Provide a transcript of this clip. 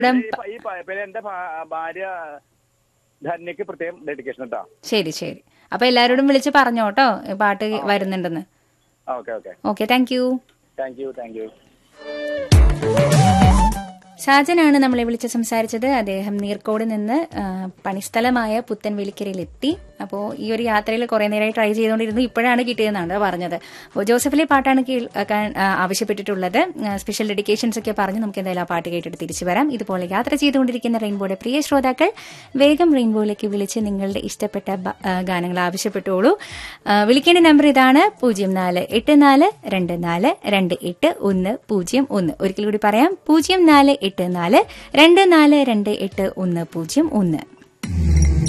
ഇവിടെ ഈ പ- ഈ പ- പിന്നെ എന്റെ ഭാ- ഭാര്യ ധന്യക്ക് പ്രത്യേകം ഡെഡിക്കേഷൻ കേട്ടോ ശരി ശരി അപ്പൊ എല്ലാരോടും വിളിച്ച് പറഞ്ഞോട്ടോ പാട്ട് വരുന്നുണ്ടെന്ന് okay okay okay thank you thank you thank you ഷാജനാണ് നമ്മളെ വിളിച്ച് സംസാരിച്ചത് അദ്ദേഹം നീർക്കോട് നിന്ന് ആ, പണിസ്ഥലമായ പുത്തൻവേലിക്കരയിലെത്തി അപ്പോൾ ഈ ഒരു യാത്രയിൽ കുറെ നേരമായി ട്രൈ ചെയ്തുകൊണ്ടിരുന്നു ഇപ്പോഴാണ് കിട്ടിയതെന്നാണ് പറഞ്ഞത് അപ്പോൾ ജോസഫിലെ പാട്ടാണ് കേൾക്കാൻ ആ, ആവശ്യപ്പെട്ടിട്ടുള്ളത് ആ, സ്പെഷ്യൽ ഡെഡിക്കേഷൻസ് ഒക്കെ പറഞ്ഞ് നമുക്ക് എന്തായാലും ആ പാട്ട് കേട്ടിട്ട് തിരിച്ചു വരാം ഇതുപോലെ യാത്ര ചെയ്തുകൊണ്ടിരിക്കുന്ന റെയിൻബോയുടെ പ്രിയ ശ്രോതാക്കൾ വേഗം റെയിൻബോയിലേക്ക് വിളിച്ച് നിങ്ങളുടെ ഇഷ്ടപ്പെട്ട ബ- ആ, ഗാനങ്ങൾ ആവശ്യപ്പെട്ടോളൂ ആ, വിളിക്കേണ്ട നമ്പർ ഇതാണ് പൂജ്യം നാല് എട്ട് നാല് രണ്ട് നാല് രണ്ട് എട്ട് ഒന്ന് പൂജ്യം ഒന്ന് ഒരിക്കൽ കൂടി പറയാം പൂജ്യം നാല് എട്ട് നാല് രണ്ട് നാല് രണ്ട് എട്ട് ഒന്ന് പൂജ്യം ഒന്ന്